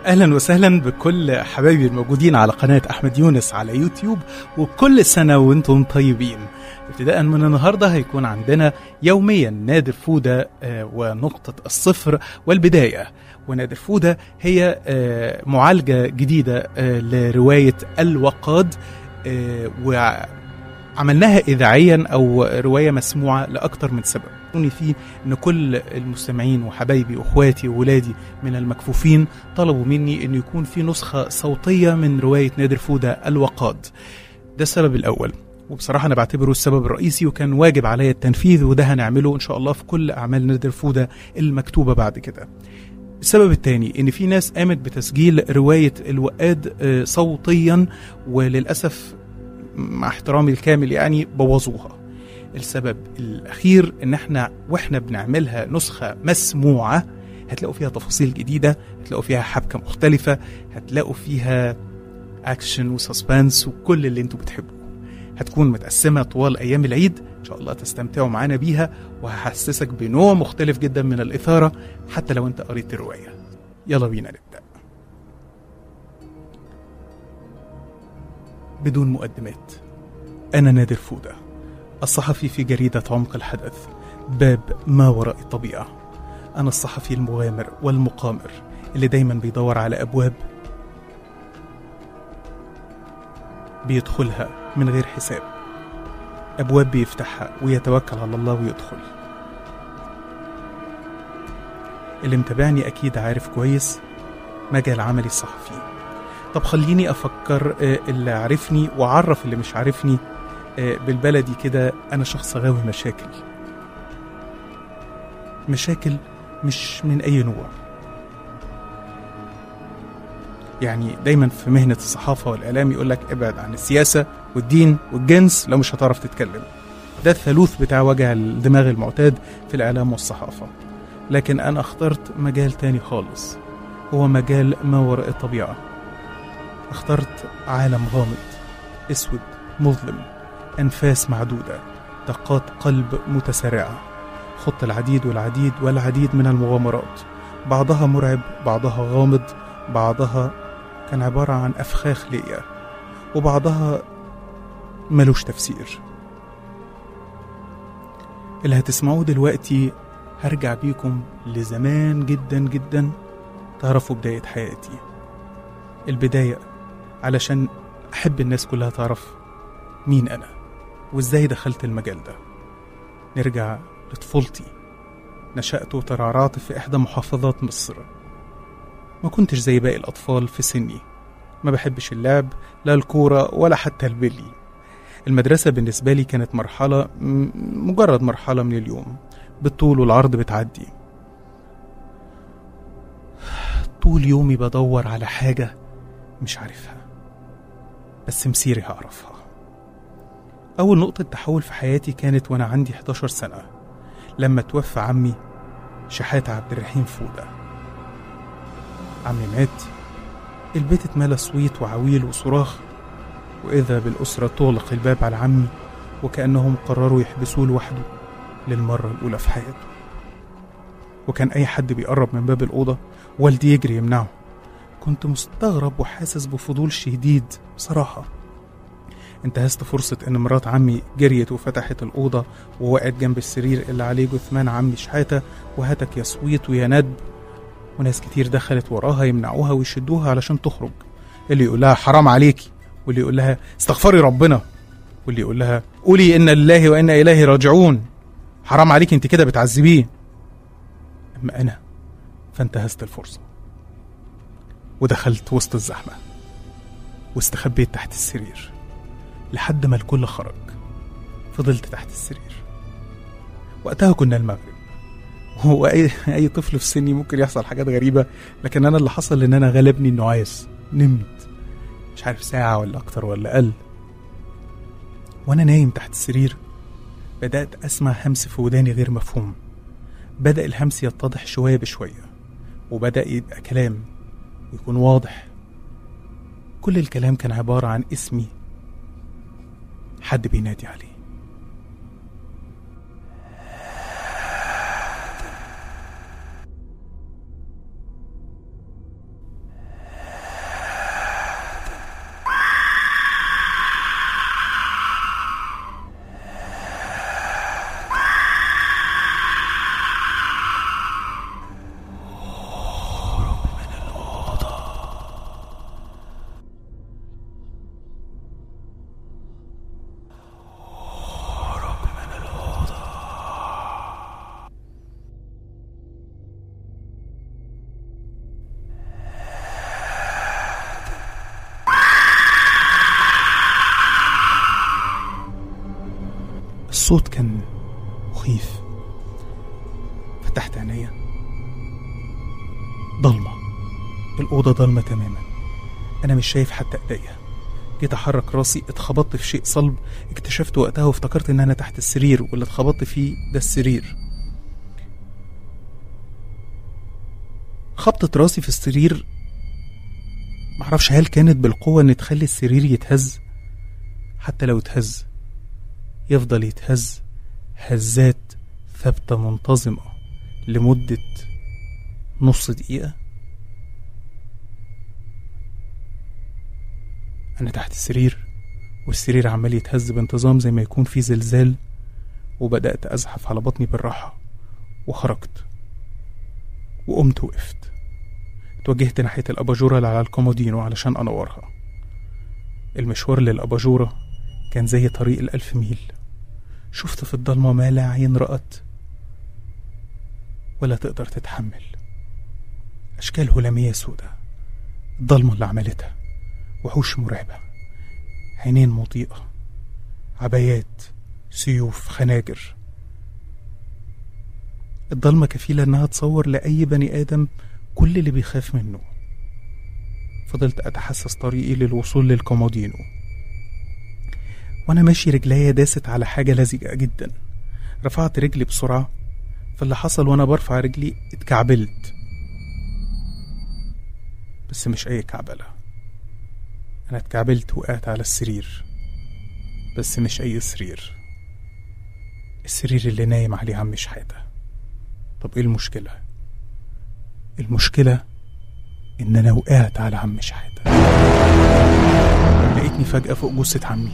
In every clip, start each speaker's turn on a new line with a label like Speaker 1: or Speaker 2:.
Speaker 1: اهلا وسهلا بكل حبايبي الموجودين على قناه احمد يونس على يوتيوب وكل سنه وانتم طيبين ابتداء من النهارده هيكون عندنا يوميا نادر فوده آه، ونقطه الصفر والبدايه ونادر فوده هي آه، معالجه جديده آه، لروايه الوقاد آه، وعملناها اذاعيا او روايه مسموعه لاكثر من سبب يكون فيه ان كل المستمعين وحبايبي واخواتي وولادي من المكفوفين طلبوا مني انه يكون في نسخه صوتيه من روايه نادر فوده الوقاد ده السبب الاول وبصراحه انا بعتبره السبب الرئيسي وكان واجب عليا التنفيذ وده هنعمله ان شاء الله في كل اعمال نادر فوده المكتوبه بعد كده السبب الثاني ان في ناس قامت بتسجيل روايه الوقاد آه، صوتيا وللاسف مع احترامي الكامل يعني بوظوها السبب الاخير ان احنا واحنا بنعملها نسخه مسموعه هتلاقوا فيها تفاصيل جديده هتلاقوا فيها حبكه مختلفه هتلاقوا فيها اكشن وسسبنس وكل اللي انتوا بتحبوه هتكون متقسمه طوال ايام العيد ان شاء الله تستمتعوا معانا بيها وهحسسك بنوع مختلف جدا من الاثاره حتى لو انت قريت الروايه يلا بينا نبدا بدون مقدمات انا نادر فوده الصحفي في جريدة عمق الحدث باب ما وراء الطبيعة أنا الصحفي المغامر والمقامر اللي دايما بيدور على أبواب بيدخلها من غير حساب أبواب بيفتحها ويتوكل على الله ويدخل اللي متابعني أكيد عارف كويس مجال عملي الصحفي طب خليني أفكر آه، اللي عارفني وأعرف اللي مش عارفني آه، بالبلدي كده انا شخص غاوي مشاكل مشاكل مش من اي نوع يعني دايما في مهنه الصحافه والاعلام يقول لك ابعد عن السياسه والدين والجنس لو مش هتعرف تتكلم ده الثالوث بتاع وجع الدماغ المعتاد في الاعلام والصحافه لكن انا اخترت مجال تاني خالص هو مجال ما وراء الطبيعه اخترت عالم غامض اسود مظلم أنفاس معدودة دقات قلب متسارعة خط العديد والعديد والعديد من المغامرات بعضها مرعب بعضها غامض بعضها كان عبارة عن أفخاخ ليا وبعضها ملوش تفسير اللي هتسمعوه دلوقتي هرجع بيكم لزمان جدا جدا تعرفوا بداية حياتي البداية علشان أحب الناس كلها تعرف مين أنا وإزاي دخلت المجال ده نرجع لطفولتي نشأت وترعرعت في إحدى محافظات مصر ما كنتش زي باقي الأطفال في سني ما بحبش اللعب لا الكورة ولا حتى البلي المدرسة بالنسبة لي كانت مرحلة م- مجرد مرحلة من اليوم بالطول والعرض بتعدي طول يومي بدور على حاجة مش عارفها بس مسيري هعرفها أول نقطة تحول في حياتي كانت وأنا عندي 11 سنة لما توفى عمي شحات عبد الرحيم فودة عمي مات البيت اتملى صويت وعويل وصراخ وإذا بالأسرة تغلق الباب على عمي وكأنهم قرروا يحبسوه لوحده للمرة الأولى في حياته وكان أي حد بيقرب من باب الأوضة والدي يجري يمنعه كنت مستغرب وحاسس بفضول شديد بصراحة انتهزت فرصة إن مرات عمي جريت وفتحت الأوضة ووقعت جنب السرير اللي عليه جثمان عمي شحاتة وهتك يا صويت ويا ندب وناس كتير دخلت وراها يمنعوها ويشدوها علشان تخرج اللي يقول لها حرام عليكي واللي يقول لها استغفري ربنا واللي يقول لها قولي إن لله وإنا إليه راجعون حرام عليكي انت كده بتعذبيه أما أنا فانتهزت الفرصة ودخلت وسط الزحمة واستخبيت تحت السرير لحد ما الكل خرج فضلت تحت السرير وقتها كنا المغرب هو أي, أي طفل في سني ممكن يحصل حاجات غريبة لكن أنا اللي حصل إن أنا غلبني النعاس نمت مش عارف ساعة ولا أكتر ولا أقل وأنا نايم تحت السرير بدأت أسمع همس في وداني غير مفهوم بدأ الهمس يتضح شوية بشوية وبدأ يبقى كلام ويكون واضح كل الكلام كان عبارة عن اسمي حد بينادي عليه الصوت كان مخيف فتحت عينيا ضلمة الأوضة ضلمة تماما أنا مش شايف حتى إيديا جيت أحرك راسي اتخبطت في شيء صلب اكتشفت وقتها وافتكرت إن أنا تحت السرير واللي اتخبطت فيه ده السرير خبطة راسي في السرير معرفش هل كانت بالقوة إن تخلي السرير يتهز حتى لو اتهز يفضل يتهز هزات ثابتة منتظمة لمدة نص دقيقة أنا تحت السرير والسرير عمال يتهز بانتظام زي ما يكون في زلزال وبدأت أزحف على بطني بالراحة وخرجت وقمت وقفت اتوجهت ناحية الأباجورة اللي على الكومودينو علشان أنورها المشوار للأباجورة كان زي طريق الألف ميل شفت في الضلمة ما لا عين رأت ولا تقدر تتحمل أشكال هلامية سودة الضلمة اللي عملتها وحوش مرعبة عينين مضيئة عبايات سيوف خناجر الضلمة كفيلة إنها تصور لأي بني آدم كل اللي بيخاف منه فضلت أتحسس طريقي للوصول للكومودينو وأنا ماشي رجليا داست على حاجة لزجة جدا رفعت رجلي بسرعة فاللي حصل وأنا برفع رجلي اتكعبلت بس مش أي كعبلة أنا اتكعبلت وقعت على السرير بس مش أي سرير السرير اللي نايم عليه عم شحاتة طب إيه المشكلة؟ المشكلة إن أنا وقعت على عم شحاتة لقيتني فجأة فوق جثة عمي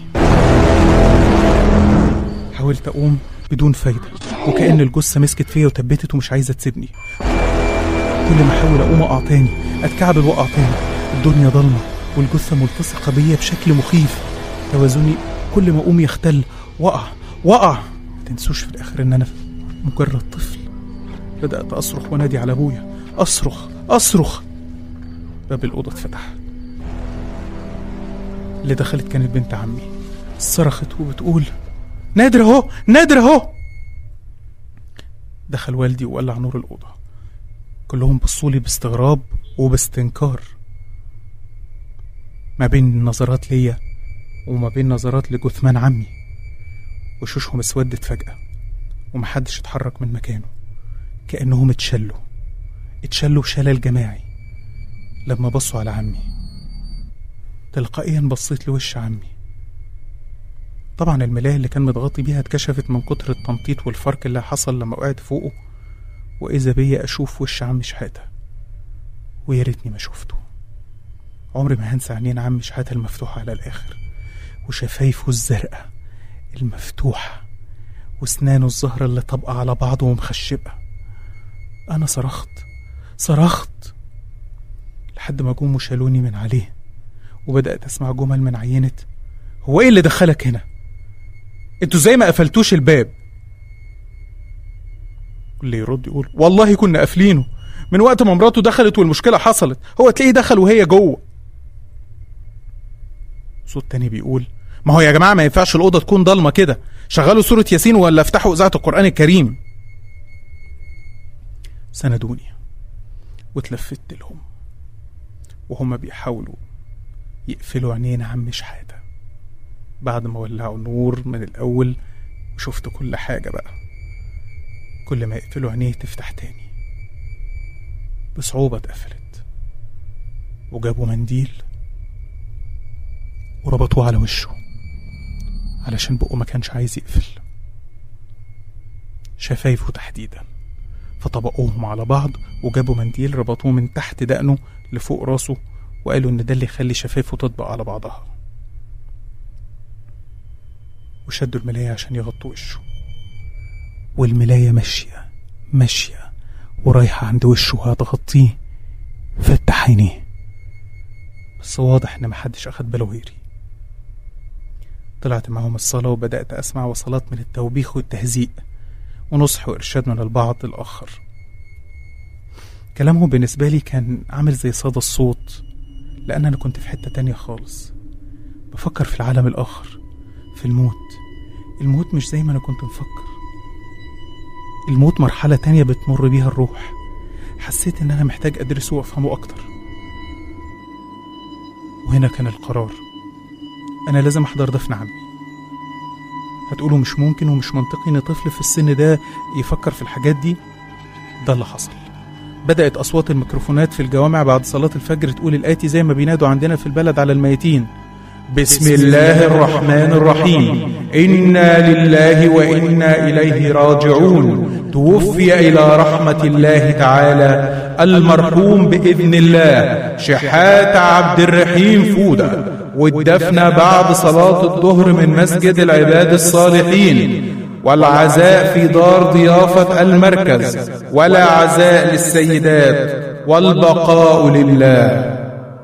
Speaker 1: حاولت أقوم بدون فايدة وكأن الجثة مسكت فيا وثبتت ومش عايزة تسيبني كل ما أحاول أقوم أقع تاني أتكعبل وأقع تاني الدنيا ضلمة والجثة ملتصقة بيا بشكل مخيف توازني كل ما أقوم يختل وقع وقع ما تنسوش في الآخر إن أنا مجرد طفل بدأت أصرخ وأنادي على أبويا أصرخ أصرخ باب الأوضة اتفتح اللي دخلت كانت بنت عمي صرخت وبتقول نادر اهو نادر اهو دخل والدي وولع نور الأوضة كلهم بصولي باستغراب وباستنكار ما بين نظرات ليا وما بين نظرات لجثمان عمي وشوشهم اسودت فجأة ومحدش اتحرك من مكانه كأنهم اتشلوا اتشلوا شلل جماعي لما بصوا على عمي تلقائيا بصيت لوش عمي طبعا الملاية اللي كان متغطي بيها اتكشفت من كتر التنطيط والفرق اللي حصل لما وقعت فوقه وإذا بيا أشوف وش عم شحاتة ويا ريتني ما شفته عمري ما هنسى عينين عم شحاتة المفتوحة على الآخر وشفايفه الزرقاء المفتوحة واسنانه الزهرة اللي طابقة على بعض ومخشبة أنا صرخت صرخت لحد ما جم وشالوني من عليه وبدأت أسمع جمل من عينة هو إيه اللي دخلك هنا؟ انتوا زي ما قفلتوش الباب اللي يرد يقول والله كنا قافلينه من وقت ما مراته دخلت والمشكلة حصلت هو تلاقيه دخل وهي جوه صوت تاني بيقول ما هو يا جماعة ما ينفعش الأوضة تكون ضلمة كده شغلوا سورة ياسين ولا افتحوا إذاعة القرآن الكريم سندوني واتلفت لهم وهما بيحاولوا يقفلوا عينين عم شحاتة بعد ما ولعوا نور من الأول وشفت كل حاجة بقى كل ما يقفلوا عينيه تفتح تاني بصعوبة اتقفلت وجابوا منديل وربطوه على وشه علشان بقه ما كانش عايز يقفل شفايفه تحديدا فطبقوهم على بعض وجابوا منديل ربطوه من تحت دقنه لفوق راسه وقالوا ان ده اللي يخلي شفايفه تطبق على بعضها وشدوا الملاية عشان يغطوا وشه والملاية ماشية ماشية ورايحة عند وشه وهتغطيه فتح عينيه بس واضح ان محدش اخد باله غيري طلعت معاهم الصلاة وبدأت أسمع وصلات من التوبيخ والتهزيء ونصح وإرشاد من البعض الآخر كلامهم بالنسبة لي كان عامل زي صدى الصوت لأن أنا كنت في حتة تانية خالص بفكر في العالم الآخر في الموت الموت مش زي ما أنا كنت مفكر الموت مرحلة تانية بتمر بيها الروح حسيت إن أنا محتاج أدرسه وأفهمه أكتر وهنا كان القرار أنا لازم أحضر دفن عمي هتقولوا مش ممكن ومش منطقي إن طفل في السن ده يفكر في الحاجات دي ده اللي حصل بدأت أصوات الميكروفونات في الجوامع بعد صلاة الفجر تقول الآتي زي ما بينادوا عندنا في البلد على الميتين بسم الله الرحمن الرحيم إنا لله وإنا إليه راجعون توفي إلى رحمة الله تعالى المرحوم بإذن الله شحات عبد الرحيم فودة والدفن بعد صلاة الظهر من مسجد العباد الصالحين والعزاء في دار ضيافة المركز ولا عزاء للسيدات والبقاء لله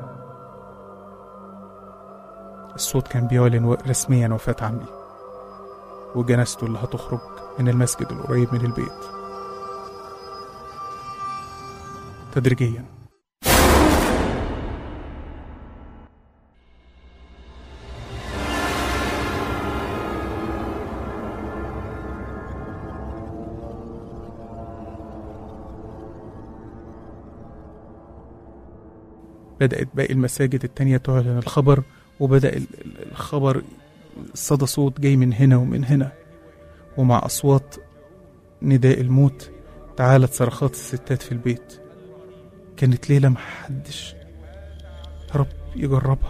Speaker 1: الصوت كان بيعلن رسميا وفاة عمي وجنازته اللي هتخرج من المسجد القريب من البيت تدريجيا بدأت باقي المساجد التانية تعلن الخبر وبدأ ال- ال- الخبر صدى صوت جاي من هنا ومن هنا ومع أصوات نداء الموت تعالت صرخات الستات في البيت كانت ليلة محدش يا رب يجربها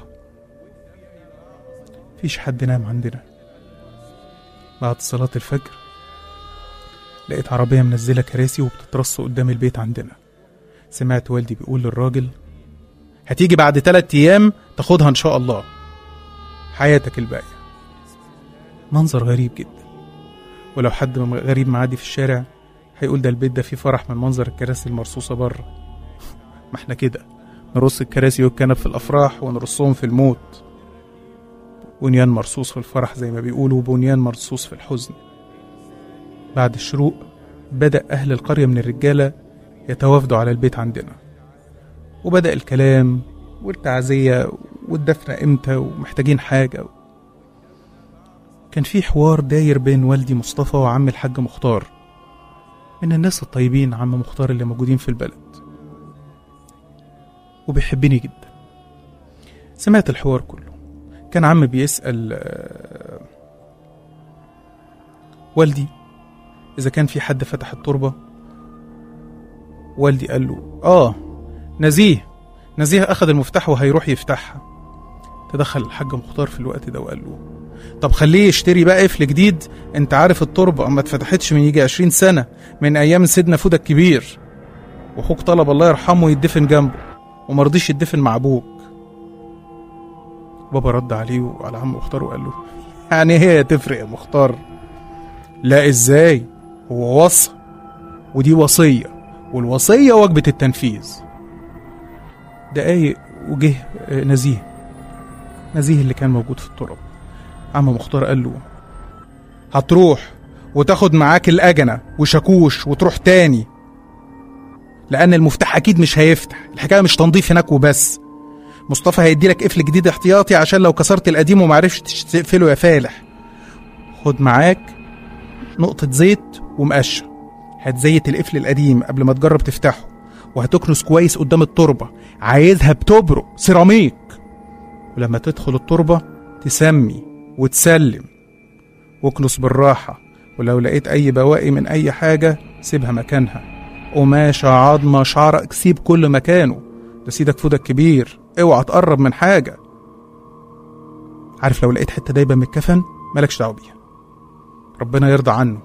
Speaker 1: مفيش حد نام عندنا بعد صلاة الفجر لقيت عربية منزلة كراسي وبتترص قدام البيت عندنا سمعت والدي بيقول للراجل هتيجي بعد تلات أيام تاخدها إن شاء الله حياتك الباقية منظر غريب جدا ولو حد من غريب معدي في الشارع هيقول ده البيت ده فيه فرح من منظر الكراسي المرصوصة بره ما احنا كده نرص الكراسي والكنب في الأفراح ونرصهم في الموت بنيان مرصوص في الفرح زي ما بيقولوا وبنيان مرصوص في الحزن بعد الشروق بدأ أهل القرية من الرجالة يتوافدوا على البيت عندنا وبدأ الكلام والتعزية والدفن امتى ومحتاجين حاجة كان في حوار داير بين والدي مصطفى وعم الحاج مختار من الناس الطيبين عم مختار اللي موجودين في البلد وبيحبني جدا سمعت الحوار كله كان عم بيسأل آه، والدي إذا كان في حد فتح التربة والدي قال له آه نزيه نزيه أخذ المفتاح وهيروح يفتحها تدخل الحاج مختار في الوقت ده وقال له طب خليه يشتري بقى قفل جديد انت عارف التربة ما اتفتحتش من يجي عشرين سنة من أيام سيدنا فودة الكبير وأخوك طلب الله يرحمه يدفن جنبه ومرضيش يدفن مع أبوك بابا رد عليه وعلى عم مختار وقال له يعني هي تفرق يا مختار لا ازاي هو وصى ودي وصية والوصية وجبة التنفيذ دقايق وجه آه، نزيه نزيه اللي كان موجود في التراب عم مختار قال له هتروح وتاخد معاك الأجنة وشاكوش وتروح تاني لأن المفتاح أكيد مش هيفتح الحكاية مش تنظيف هناك وبس مصطفى هيدي لك قفل جديد احتياطي عشان لو كسرت القديم ومعرفتش تقفله يا فالح خد معاك نقطة زيت ومقشة هتزيت القفل القديم قبل ما تجرب تفتحه وهتكنس كويس قدام التربة عايزها بتبرق سيراميك ولما تدخل التربة تسمي وتسلم واكنس بالراحة ولو لقيت أي بواقي من أي حاجة سيبها مكانها قماشة عظمة شعرك سيب كل مكانه ده سيدك فودك كبير اوعى تقرب من حاجة عارف لو لقيت حتة دايبة من الكفن مالكش دعوة بيها ربنا يرضى عنه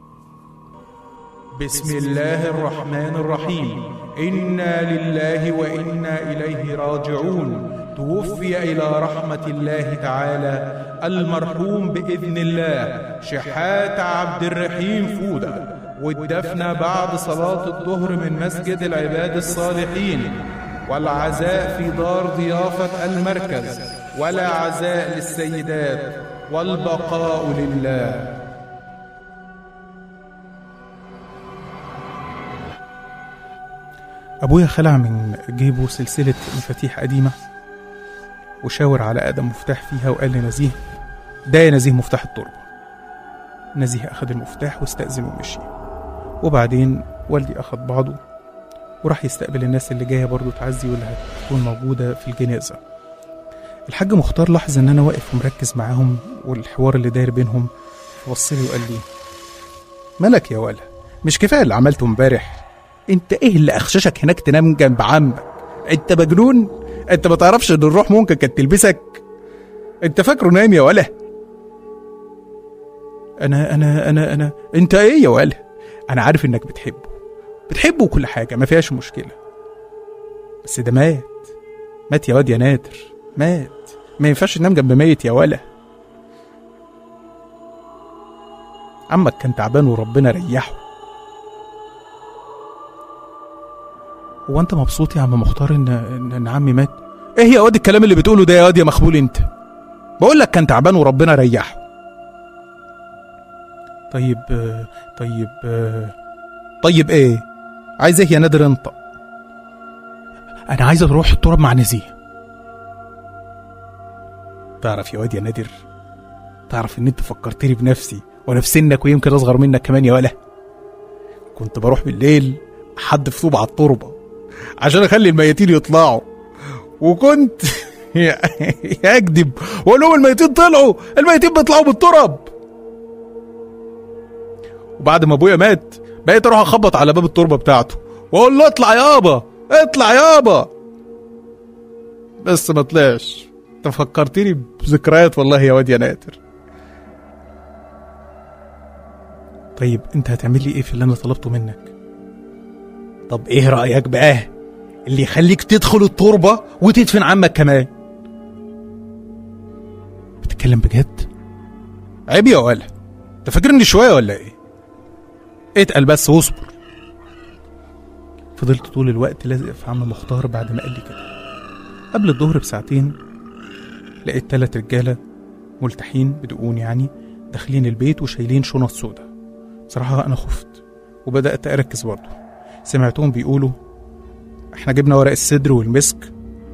Speaker 1: بسم الله الرحمن الرحيم إنا لله وإنا إليه راجعون توفي إلى رحمة الله تعالى المرحوم بإذن الله شحات عبد الرحيم فودة والدفن بعد صلاة الظهر من مسجد العباد الصالحين والعزاء في دار ضيافة المركز ولا عزاء للسيدات والبقاء لله أبويا خلع من جيبه سلسلة مفاتيح قديمة وشاور على أقدم مفتاح فيها وقال لنزيه ده يا نزيه مفتاح التربة نزيه أخد المفتاح واستأذن ومشي وبعدين والدي أخد بعضه وراح يستقبل الناس اللي جاية برضه تعزي واللي هتكون موجودة في الجنازة الحاج مختار لاحظ إن أنا واقف ومركز معاهم والحوار اللي داير بينهم فبصلي وقال لي مالك يا ولا مش كفاية اللي عملته امبارح انت ايه اللي اخششك هناك تنام جنب عمك انت مجنون انت ما تعرفش ان الروح ممكن كانت تلبسك انت فاكره نايم يا ولا انا انا انا انا انت ايه يا ولا انا عارف انك بتحبه بتحبه وكل حاجه ما فيهاش مشكله بس ده مات مات يا واد يا نادر مات ما ينفعش تنام جنب ميت يا ولا عمك كان تعبان وربنا ريحه هو انت مبسوط يا عم مختار ان ان, إن عمي مات ايه يا واد الكلام اللي بتقوله ده يا واد يا مخبول انت بقول لك كان تعبان وربنا ريحه طيب آه، طيب آه، طيب ايه عايز ايه يا نادر انت انا عايز اروح التراب مع نزيه تعرف يا واد يا نادر تعرف ان انت فكرتني بنفسي وانا في سنك ويمكن اصغر منك كمان يا ولا كنت بروح بالليل احدف طوب على التربه عشان اخلي الميتين يطلعوا وكنت اكذب واقول لهم الميتين طلعوا الميتين بيطلعوا بالتراب وبعد ما ابويا مات بقيت اروح اخبط على باب التربه بتاعته واقول له اطلع يابا اطلع يابا بس ما طلعش انت فكرتني بذكريات والله يا واد يا نادر طيب انت هتعمل لي ايه في اللي انا طلبته منك طب ايه رايك بقى اللي يخليك تدخل التربه وتدفن عمك كمان بتتكلم بجد عيب يا ولا انت فاكرني شويه ولا ايه اتقل بس واصبر فضلت طول الوقت لازق في عم مختار بعد ما قال لي كده قبل الظهر بساعتين لقيت تلات رجالة ملتحين بدقون يعني داخلين البيت وشايلين شنط سودا بصراحة أنا خفت وبدأت أركز برضه سمعتهم بيقولوا احنا جبنا ورق السدر والمسك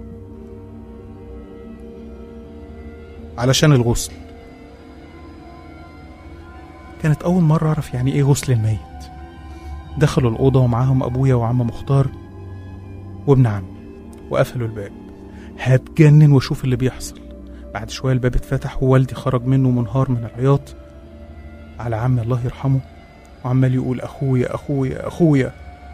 Speaker 1: علشان الغسل كانت أول مرة أعرف يعني إيه غسل الميت دخلوا الأوضة ومعاهم أبويا وعم مختار وابن عمي وقفلوا الباب هتجنن واشوف اللي بيحصل بعد شوية الباب اتفتح ووالدي خرج منه منهار من العياط على عمي الله يرحمه وعمال يقول أخويا أخويا أخويا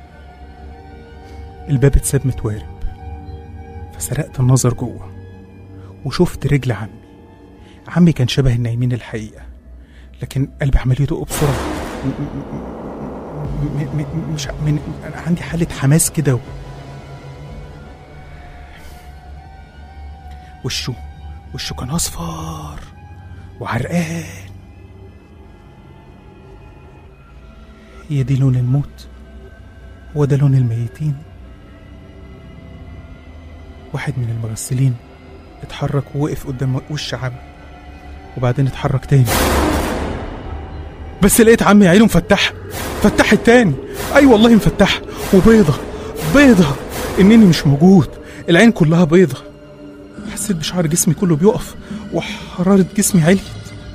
Speaker 1: الباب اتساب متوارب فسرقت النظر جوه وشفت رجل عمي عمي كان شبه النايمين الحقيقة لكن قلبي عمال يدق بسرعة م- م- م- م- مش ع- من أنا عندي حالة حماس كده و... وشه وشه كان أصفر وعرقان هي دي لون الموت هو ده لون الميتين واحد من المغسلين اتحرك ووقف قدام وش عمي وبعدين اتحرك تاني بس لقيت عمي عينه مفتحة فتحت تاني اي والله مفتحة وبيضة بيضة انني مش موجود العين كلها بيضة حسيت بشعر جسمي كله بيقف وحرارة جسمي عليت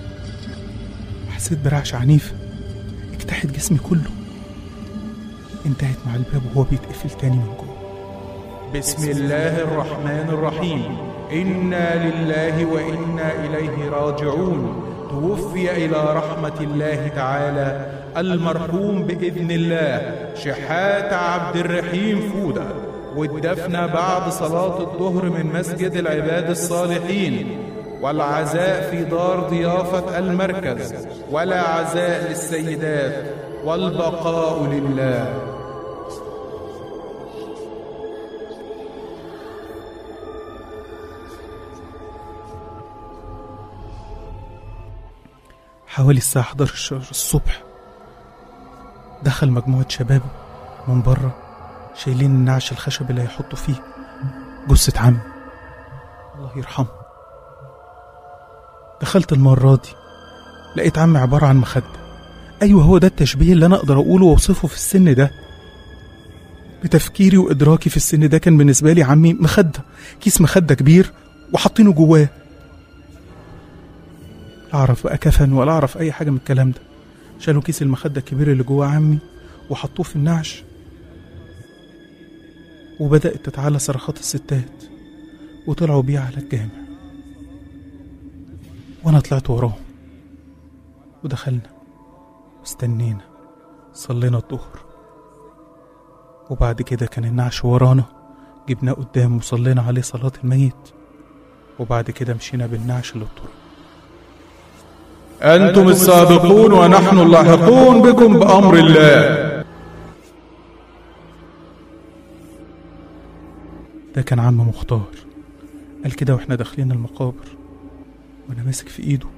Speaker 1: حسيت برعش عنيف اجتاحت جسمي كله انتهت مع الباب وهو بيتقفل تاني من جوه بسم الله الرحمن الرحيم إنا لله وإنا إليه راجعون توفي إلى رحمة الله تعالى المرحوم بإذن الله شحات عبد الرحيم فودة والدفن بعد صلاة الظهر من مسجد العباد الصالحين والعزاء في دار ضيافة المركز ولا عزاء للسيدات والبقاء لله حوالي الساعة 11 الصبح دخل مجموعة شباب من بره شايلين النعش الخشب اللي هيحطوا فيه جثة عم الله يرحمه دخلت المرة دي لقيت عمي عبارة عن مخدة أيوة هو ده التشبيه اللي أنا أقدر أقوله وأوصفه في السن ده بتفكيري وإدراكي في السن ده كان بالنسبة لي عمي مخدة كيس مخدة كبير وحاطينه جواه لا أعرف بقى كفن ولا أعرف أي حاجة من الكلام ده شالوا كيس المخدة الكبير اللي جوه عمي وحطوه في النعش وبدأت تتعالى صرخات الستات وطلعوا بيه على الجامع وأنا طلعت وراهم ودخلنا واستنينا صلينا الظهر وبعد كده كان النعش ورانا جبناه قدام وصلينا عليه صلاة الميت وبعد كده مشينا بالنعش للطرق
Speaker 2: أنتم السابقون ونحن اللاحقون بكم بأمر الله
Speaker 1: ده كان عم مختار قال كده واحنا داخلين المقابر وانا ماسك في ايده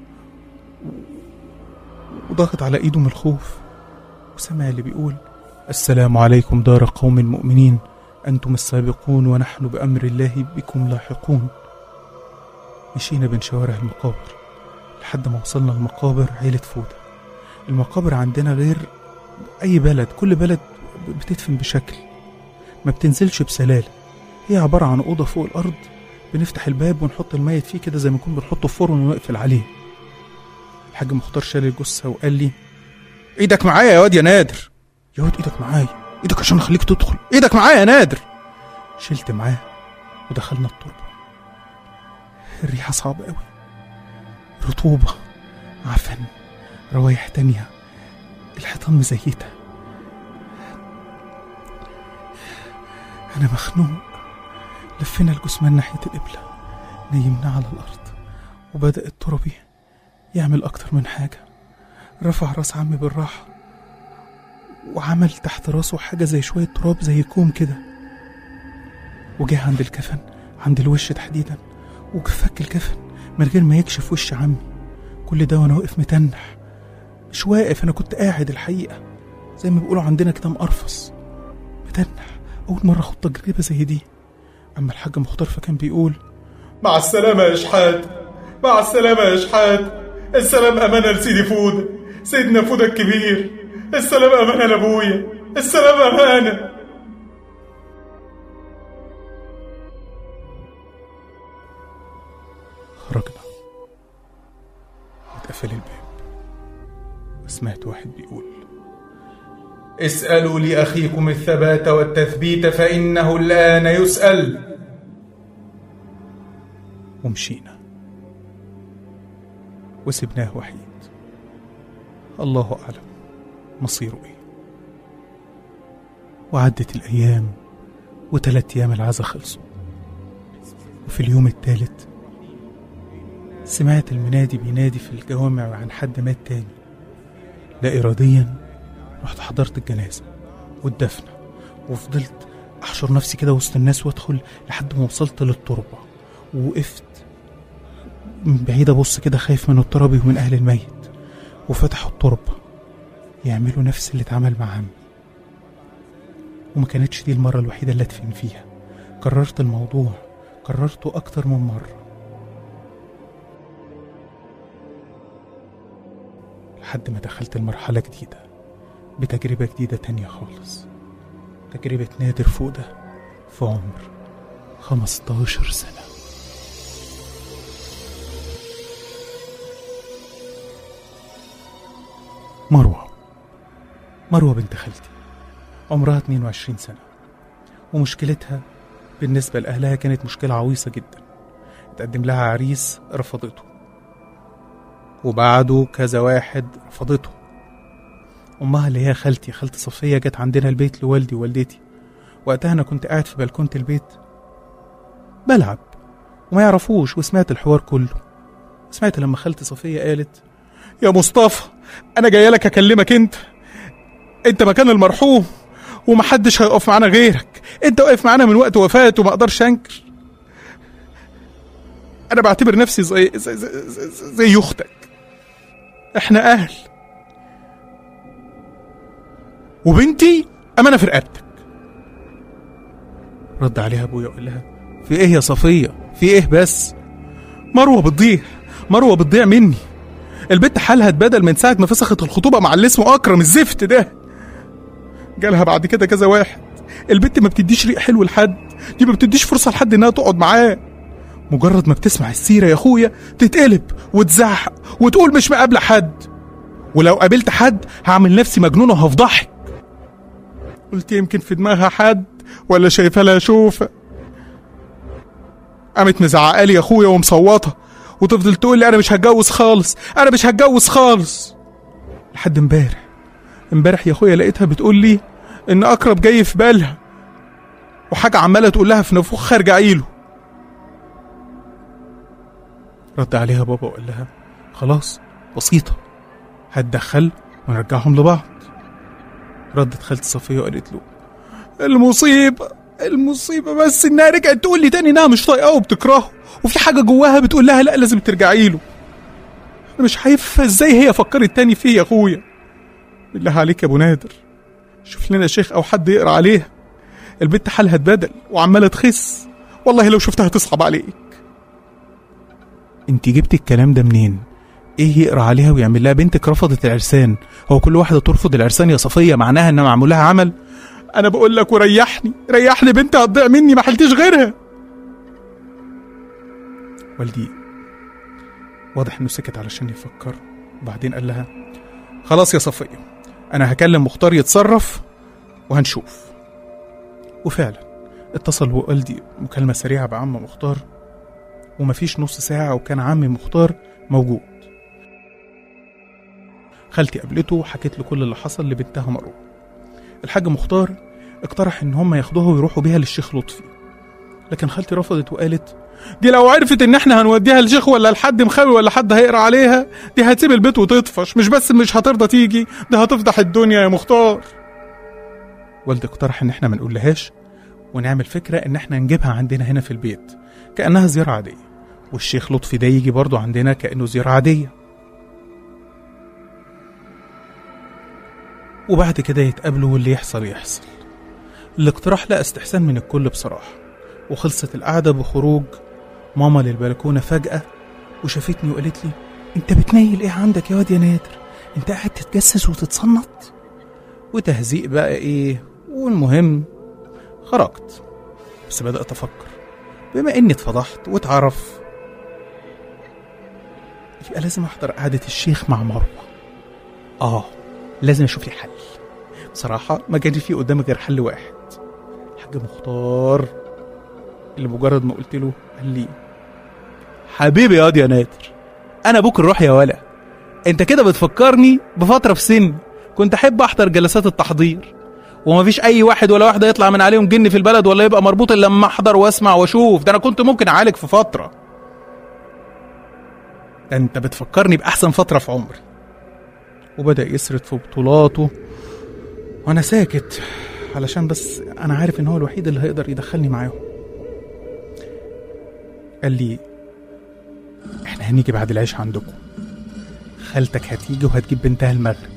Speaker 1: وضاغط على ايده من الخوف وسمع اللي بيقول السلام عليكم دار قوم مؤمنين انتم السابقون ونحن بامر الله بكم لاحقون مشينا بين شوارع المقابر لحد ما وصلنا المقابر عيلة فودة المقابر عندنا غير أي بلد كل بلد بتدفن بشكل ما بتنزلش بسلالة هي عبارة عن أوضة فوق الأرض بنفتح الباب ونحط الميت فيه كده زي ما نكون بنحطه في فرن ونقفل عليه الحاج مختار شال الجثة وقال لي ايدك معايا يا واد يا نادر يا واد ايدك معايا ايدك عشان اخليك تدخل ايدك معايا يا نادر شلت معاه ودخلنا التربة الريحة صعبة قوي رطوبة عفن روايح تانية الحيطان مزيتة أنا مخنوق لفينا الجثمان ناحية القبلة نيمنا على الأرض وبدأ التربي يعمل أكتر من حاجة رفع راس عمي بالراحة وعمل تحت راسه حاجة زي شوية تراب زي كوم كده وجه عند الكفن عند الوش تحديدا وفك الكفن من غير ما يكشف وش عمي كل ده وانا واقف متنح مش واقف انا كنت قاعد الحقيقه زي ما بيقولوا عندنا كده مقرفص متنح اول مره اخد تجربه زي دي اما الحاج مختار فكان بيقول
Speaker 2: مع السلامة يا شحات مع السلامة يا شحات السلام أمانة لسيدي فودة سيدنا فودة الكبير السلام أمانة لأبويا السلام أمانة
Speaker 1: خرجنا اتقفل الباب وسمعت واحد بيقول
Speaker 2: اسألوا لأخيكم الثبات والتثبيت فإنه الآن يسأل
Speaker 1: ومشينا وسبناه وحيد الله أعلم مصيره إيه وعدت الأيام وتلات أيام العزا خلصوا وفي اليوم التالت سمعت المنادي بينادي في الجوامع عن حد مات تاني لا إراديا رحت حضرت الجنازة والدفنة وفضلت أحشر نفسي كده وسط الناس وأدخل لحد ما وصلت للتربة ووقفت من بعيد أبص كده خايف من الترابي ومن أهل الميت وفتحوا التربة يعملوا نفس اللي اتعمل مع عمي وما كانتش دي المرة الوحيدة اللي أدفن فيها كررت الموضوع كررته أكتر من مرة لحد ما دخلت المرحلة جديدة بتجربة جديدة تانية خالص تجربة نادر فودة في عمر 15 سنة مروة مروة بنت خالتي عمرها 22 سنة ومشكلتها بالنسبة لأهلها كانت مشكلة عويصة جدا تقدم لها عريس رفضته وبعده كذا واحد رفضته أمها اللي هي خالتي خالتي صفية جت عندنا البيت لوالدي ووالدتي وقتها أنا كنت قاعد في بلكونة البيت بلعب وما يعرفوش وسمعت الحوار كله سمعت لما خالتي صفية قالت يا مصطفى أنا جاية لك أكلمك أنت أنت مكان المرحوم ومحدش هيقف معانا غيرك أنت واقف معانا من وقت وفاته وما أقدرش أنكر أنا بعتبر نفسي زي زي, زي, زي, زي أختك إحنا أهل وبنتي أمانة في رقبتك رد عليها أبويا وقال لها في إيه يا صفية في إيه بس مروة بتضيع مروة بتضيع مني البت حالها اتبدل من ساعة ما فسخت الخطوبة مع اللي اسمه أكرم الزفت ده جالها بعد كده كذا واحد البت ما بتديش ريق حلو لحد دي ما بتديش فرصة لحد إنها تقعد معاه مجرد ما بتسمع السيرة يا أخويا تتقلب وتزعق وتقول مش مقابلة حد ولو قابلت حد هعمل نفسي مجنون وهفضحك قلت يمكن في دماغها حد ولا شايفها لها شوفه قامت مزعقه لي يا اخويا ومصوته وتفضل تقول لي انا مش هتجوز خالص انا مش هتجوز خالص لحد امبارح امبارح يا اخويا لقيتها بتقول لي ان اقرب جاي في بالها وحاجه عماله تقول لها في نفوخها ارجعي له رد عليها بابا وقال لها خلاص بسيطه هتدخل ونرجعهم لبعض ردت خالتي صفيه وقالت له المصيبه المصيبه بس انها رجعت تقول لي تاني انها مش طايقاه وبتكرهه وفي حاجه جواها بتقول لها لا لازم ترجعي له انا مش عارف ازاي هي فكرت تاني فيه يا اخويا بالله عليك يا ابو نادر شوف لنا شيخ او حد يقرا عليها البنت حالها اتبدل وعماله تخس والله لو شفتها تصعب عليك انت جبت الكلام ده منين ايه يقرا عليها ويعمل لها بنتك رفضت العرسان هو كل واحده ترفض العرسان يا صفيه معناها انها معمول لها عمل انا بقول لك وريحني ريحني بنتي هتضيع مني ما حلتش غيرها والدي واضح انه سكت علشان يفكر وبعدين قال لها خلاص يا صفيه انا هكلم مختار يتصرف وهنشوف وفعلا اتصل والدي مكالمه سريعه بعم مختار ومفيش نص ساعه وكان عمي مختار موجود خالتي قابلته وحكت له كل اللي حصل لبنتها مروه الحاج مختار اقترح ان هم ياخدوها ويروحوا بيها للشيخ لطفي لكن خالتي رفضت وقالت دي لو عرفت ان احنا هنوديها لشيخ ولا لحد مخاوي ولا حد هيقرا عليها دي هتسيب البيت وتطفش مش بس مش هترضى تيجي ده هتفضح الدنيا يا مختار والدي اقترح ان احنا ما نقولهاش ونعمل فكرة ان احنا نجيبها عندنا هنا في البيت كأنها زيارة عادية والشيخ لطفي ده يجي برضه عندنا كأنه زيارة عادية وبعد كده يتقابلوا واللي يحصل يحصل الاقتراح لا استحسان من الكل بصراحة وخلصت القعدة بخروج ماما للبلكونة فجأة وشافتني وقالت لي انت بتنيل ايه عندك يا واد يا نادر انت قاعد تتجسس وتتصنط وتهزيق بقى ايه والمهم خرجت بس بدأت أفكر بما إني اتفضحت واتعرف يبقى لازم أحضر قعدة الشيخ مع مروة آه لازم أشوف لي حل بصراحة ما كانش في قدامي غير حل واحد الحاج مختار اللي مجرد ما قلت له قال لي حبيبي يا واد يا نادر أنا أبوك الروح يا ولا أنت كده بتفكرني بفترة في سني كنت أحب أحضر جلسات التحضير ومفيش اي واحد ولا واحده يطلع من عليهم جن في البلد ولا يبقى مربوط الا لما احضر واسمع واشوف ده انا كنت ممكن اعالج في فتره ده انت بتفكرني باحسن فتره في عمري وبدا يسرد في بطولاته وانا ساكت علشان بس انا عارف ان هو الوحيد اللي هيقدر يدخلني معاهم قال لي احنا هنيجي بعد العيش عندكم خالتك هتيجي وهتجيب بنتها المغرب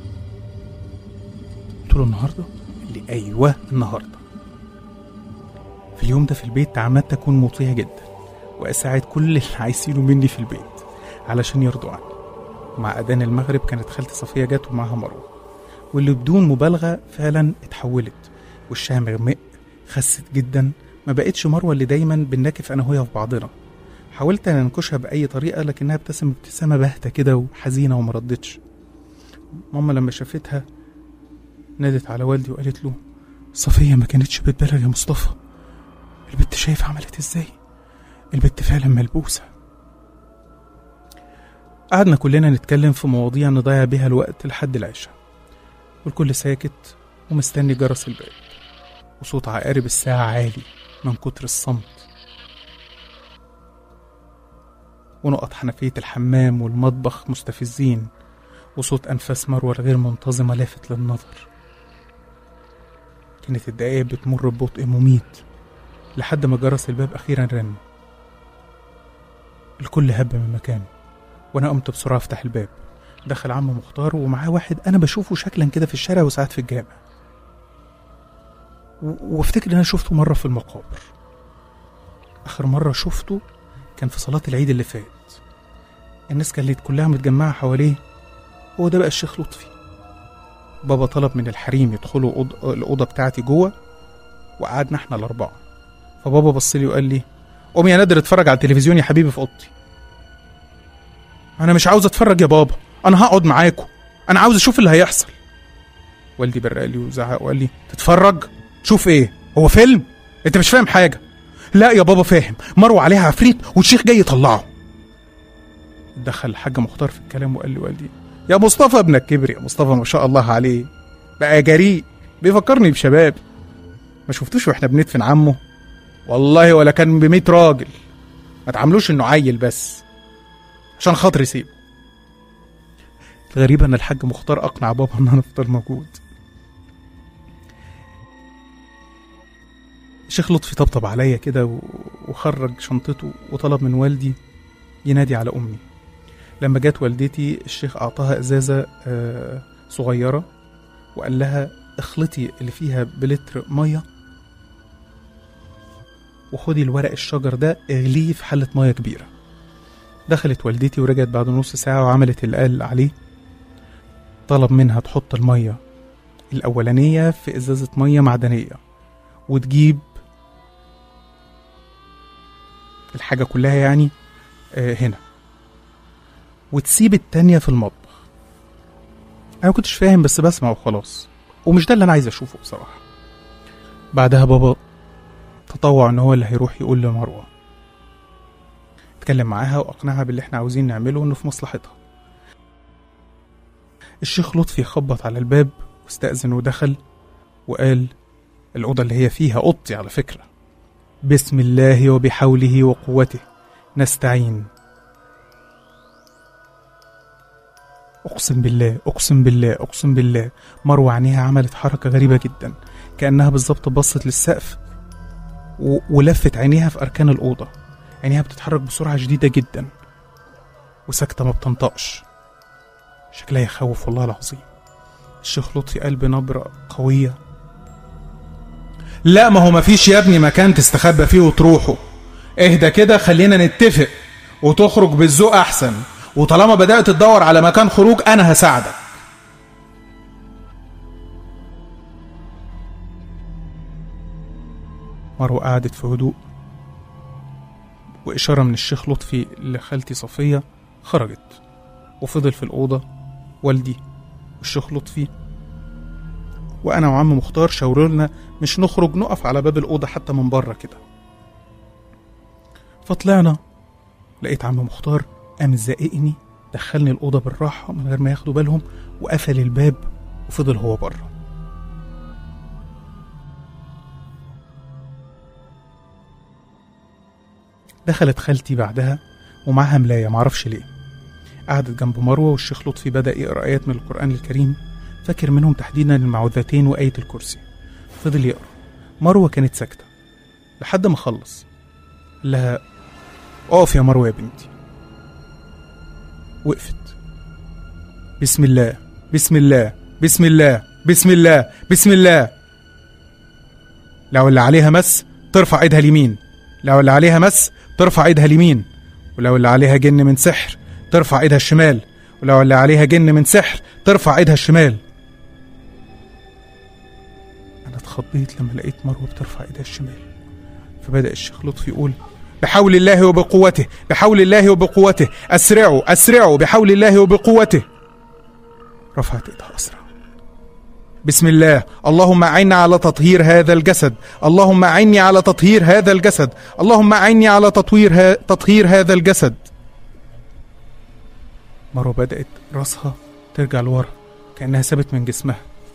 Speaker 1: قلت له النهارده؟ قال لي ايوه النهارده. في اليوم ده في البيت تعمدت اكون مطيع جدا واساعد كل اللي عايزينه مني في البيت علشان يرضوا عني. ومع اذان المغرب كانت خالتي صفيه جت ومعاها مروه واللي بدون مبالغه فعلا اتحولت وشها مغمق خست جدا ما بقتش مروه اللي دايما بننكف انا وهي في بعضنا. حاولت ان انكشها باي طريقه لكنها ابتسم ابتسامه باهته كده وحزينه وما ردتش. ماما لما شافتها نادت على والدي وقالت له صفية ما كانتش بتبالغ يا مصطفى البت شايف عملت ازاي البت فعلا ملبوسة قعدنا كلنا نتكلم في مواضيع نضيع بيها الوقت لحد العشاء والكل ساكت ومستني جرس الباب وصوت عقارب الساعة عالي من كتر الصمت ونقط حنفية الحمام والمطبخ مستفزين وصوت أنفاس مروة الغير منتظمة لافت للنظر كانت الدقايق بتمر ببطء مميت لحد ما جرس الباب أخيرا رن الكل هب من مكانه وأنا قمت بسرعة أفتح الباب دخل عم مختار ومعاه واحد أنا بشوفه شكلا كده في الشارع وساعات في الجامع و- وافتكر إن أنا شفته مرة في المقابر آخر مرة شفته كان في صلاة العيد اللي فات الناس كانت كلها متجمعة حواليه هو ده بقى الشيخ لطفي بابا طلب من الحريم يدخلوا أوض- الأوضة بتاعتي جوه وقعدنا احنا الأربعة فبابا بص لي وقال لي قوم يا نادر اتفرج على التلفزيون يا حبيبي في أوضتي أنا مش عاوز أتفرج يا بابا أنا هقعد معاكم انا عاوز اشوف اللي هيحصل والدي برق لي وزعق وقال لي تتفرج تشوف ايه هو فيلم انت مش فاهم حاجه لا يا بابا فاهم مروه عليها عفريت والشيخ جاي يطلعه دخل الحاج مختار في الكلام وقال لي والدي يا مصطفى ابنك كبر يا مصطفى ما شاء الله عليه بقى جريء بيفكرني بشباب ما شفتوش واحنا بندفن عمه والله ولا كان بميت راجل ما تعاملوش انه عيل بس عشان خاطر يسيبه الغريب ان الحاج مختار اقنع بابا ان انا افضل موجود الشيخ لطفي طبطب عليا كده و- وخرج شنطته وطلب من والدي ينادي على امي لما جت والدتي الشيخ اعطاها ازازه آه، صغيره وقال لها اخلطي اللي فيها بلتر ميه وخدي الورق الشجر ده اغليه في حله ميه كبيره دخلت والدتي ورجعت بعد نص ساعه وعملت اللي قال عليه طلب منها تحط الميه الاولانيه في ازازه ميه معدنيه وتجيب الحاجه كلها يعني آه، هنا وتسيب التانية في المطبخ انا ما كنتش فاهم بس بسمع وخلاص ومش ده اللي انا عايز اشوفه بصراحه بعدها بابا تطوع ان هو اللي هيروح يقول لمروه اتكلم معاها واقنعها باللي احنا عاوزين نعمله انه في مصلحتها الشيخ لطفي خبط على الباب واستأذن ودخل وقال الأوضة اللي هي فيها أوضتي على فكرة بسم الله وبحوله وقوته نستعين أقسم بالله أقسم بالله أقسم بالله مروة عينيها عملت حركة غريبة جدا كأنها بالظبط بصت للسقف و... ولفت عينيها في أركان الأوضة عينيها بتتحرك بسرعة شديدة جدا وساكتة ما بتنطقش شكلها يخوف والله العظيم الشيخ لطفي قال بنبرة قوية لا ما هو مفيش يا ابني مكان تستخبى فيه وتروحوا اهدى كده خلينا نتفق وتخرج بالذوق احسن وطالما بدأت تدور على مكان خروج انا هساعدك مروة قعدت في هدوء وإشارة من الشيخ لطفي لخالتي صفية خرجت وفضل في الأوضة والدي والشيخ لطفي وأنا وعم مختار شاوروا لنا مش نخرج نقف على باب الأوضة حتى من بره كده فطلعنا لقيت عم مختار قام زققني دخلني الأوضة بالراحة من غير ما ياخدوا بالهم وقفل الباب وفضل هو بره دخلت خالتي بعدها ومعاها ملاية معرفش ليه قعدت جنب مروة والشيخ لطفي بدأ يقرأ آيات من القرآن الكريم فاكر منهم تحديدا المعوذتين وآية الكرسي فضل يقرأ مروة كانت ساكتة لحد ما خلص قال لها اقف يا مروة يا بنتي وقفت بسم الله بسم الله بسم الله بسم الله بسم الله لو اللي عليها مس ترفع ايدها اليمين لو اللي عليها مس ترفع ايدها اليمين ولو اللي عليها جن من سحر ترفع ايدها الشمال ولو اللي عليها جن من سحر ترفع ايدها الشمال انا اتخضيت لما لقيت مروه بترفع ايدها الشمال فبدا الشيخ لطفي يقول بحول الله وبقوته بحول الله وبقوته اسرعوا اسرعوا بحول الله وبقوته رفعت ايدها اسرع بسم الله اللهم أعني على تطهير هذا الجسد اللهم أعني على تطهير هذا الجسد اللهم أعني على تطوير ها... تطهير هذا الجسد مرة بدأت راسها ترجع لورا كأنها سابت من جسمها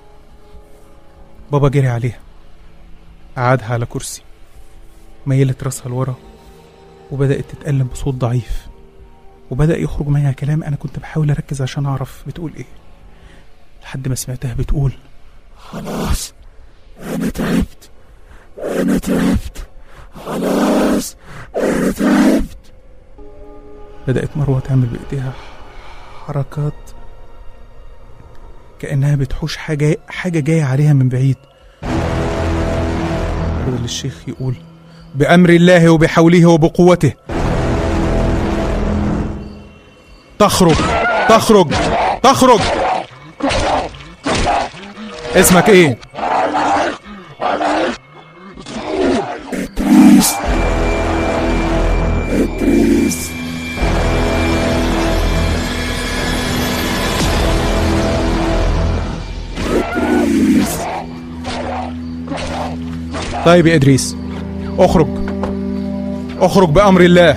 Speaker 1: بابا جري عليها قعدها على كرسي ميلت راسها لورا وبدأت تتألم بصوت ضعيف وبدأ يخرج منها كلام أنا كنت بحاول أركز عشان أعرف بتقول إيه لحد ما سمعتها بتقول
Speaker 3: خلاص انا تعبت انا تعبت خلاص انا تعبت
Speaker 1: بدأت مروة تعمل بإيديها حركات كأنها بتحوش حاجة حاجة جاية عليها من بعيد فضل الشيخ يقول بأمر الله وبحوله وبقوته تخرج تخرج تخرج اسمك ايه طيب يا ادريس اخرج اخرج بامر الله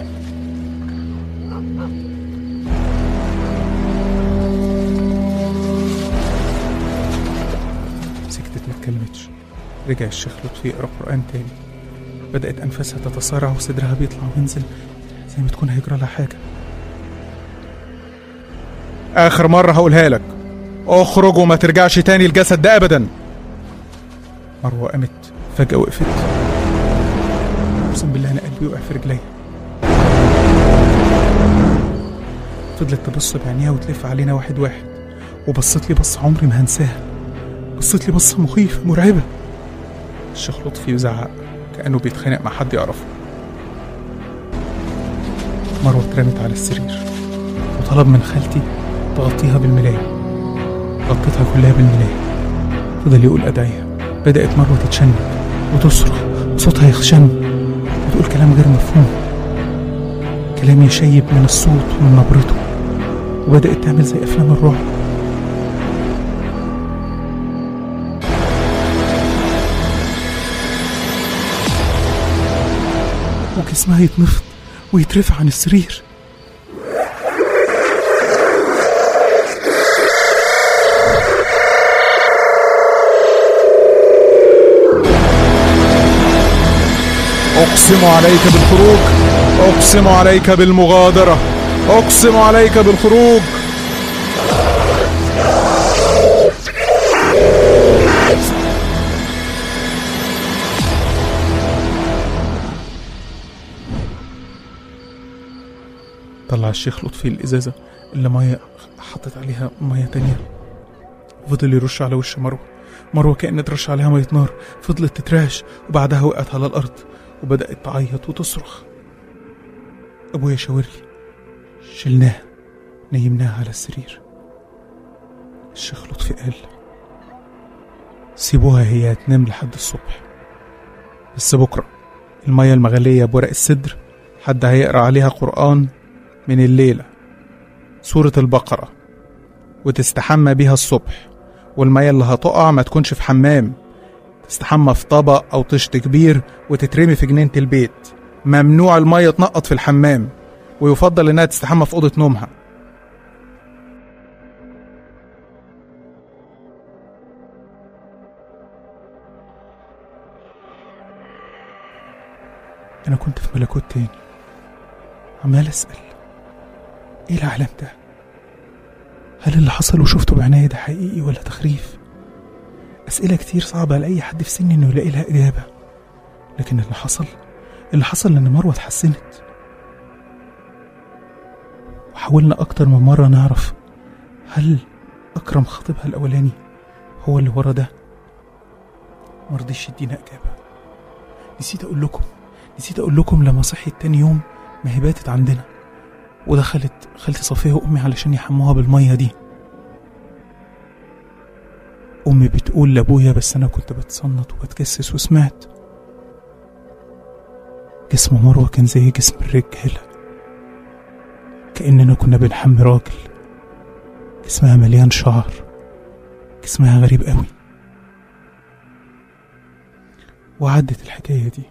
Speaker 1: سكتت ما اتكلمتش رجع الشيخ لطفي يقرا قران تاني بدات انفاسها تتسارع وصدرها بيطلع وينزل زي ما تكون هيجرى لها حاجه اخر مره هقولها لك اخرج وما ترجعش تاني الجسد ده ابدا مروه قامت فجاه وقفت اقسم بالله انا قلبي وقع في رجليا فضلت تبص بعينيها وتلف علينا واحد واحد وبصت لي بصة عمري ما هنساها بصت لي بصة مخيفة مرعبة الشيخ لطفي يزعق كأنه بيتخانق مع حد يعرفه مروة اترمت على السرير وطلب من خالتي تغطيها بالملاية غطيتها كلها بالملاية فضل يقول أدعية بدأت مروة تتشنج وتصرخ وصوتها يخشن وتقول كلام غير مفهوم كلام يشيب من الصوت ومن نبرته وبدأت تعمل زي أفلام الرعب وجسمها يتنفض ويترفع عن السرير أقسم عليك بالخروج أقسم عليك بالمغادرة أقسم عليك بالخروج طلع الشيخ لطفي الإزازة اللي مية حطت عليها مية تانية فضل يرش على وش مروة مروة كأنها ترش عليها مية نار فضلت تترعش وبعدها وقعت على الأرض وبدأت تعيط وتصرخ أبويا شاور لي شلناها نيمناها على السرير الشيخ لطفي قال سيبوها هي تنام لحد الصبح بس بكرة المية المغلية بورق السدر حد هيقرأ عليها قرآن من الليلة سورة البقرة وتستحمى بيها الصبح والمية اللي هتقع ما تكونش في حمام تستحمى في طبق أو طشت كبير وتترمي في جنينة البيت ممنوع المية تنقط في الحمام ويفضل إنها تستحمى في أوضة نومها أنا كنت في ملكوت تاني عمال أسأل إيه العالم ده؟ هل اللي حصل وشفته بعناية ده حقيقي ولا تخريف؟ أسئلة كتير صعبة لأي حد في سني إنه يلاقي لها إجابة لكن اللي حصل اللي حصل إن مروة اتحسنت وحاولنا أكتر من مرة نعرف هل أكرم خطيبها الأولاني هو اللي ورا ده مرضيش يدينا إجابة نسيت أقول لكم نسيت أقول لكم لما صحيت تاني يوم ما هي باتت عندنا ودخلت خالتي صفية وأمي علشان يحموها بالمية دي أمي بتقول لأبويا بس أنا كنت بتصنت وبتجسس وسمعت جسم مروة كان زي جسم الرجالة كأننا كنا بنحمي راجل جسمها مليان شعر جسمها غريب قوي وعدت الحكاية دي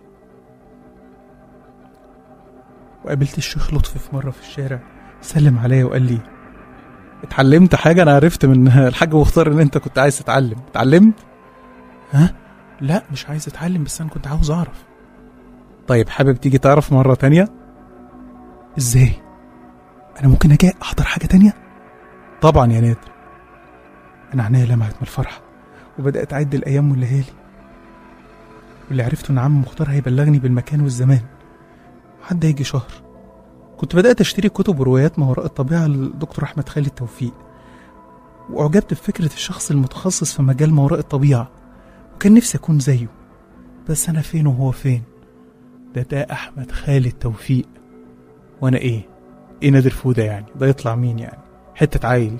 Speaker 1: وقابلت الشيخ لطفي في مرة في الشارع سلم عليا وقال لي اتعلمت حاجة أنا عرفت من الحاج مختار إن أنت كنت عايز تتعلم اتعلمت؟ ها؟ لا مش عايز أتعلم بس أنا كنت عاوز أعرف طيب حابب تيجي تعرف مرة تانية؟ إزاي؟ أنا ممكن أجي أحضر حاجة تانية؟ طبعا يا نادر أنا عينيا لمعت من الفرحة وبدأت أعد الأيام والليالي واللي عرفته إن عم مختار هيبلغني بالمكان والزمان عدى يجي شهر كنت بدأت أشتري كتب وروايات ما وراء الطبيعة للدكتور أحمد خالد توفيق وأعجبت بفكرة الشخص المتخصص في مجال ما وراء الطبيعة وكان نفسي أكون زيه بس أنا فين وهو فين ده ده أحمد خالد توفيق وأنا إيه إيه نادر فودة يعني ده يطلع مين يعني حتة عيل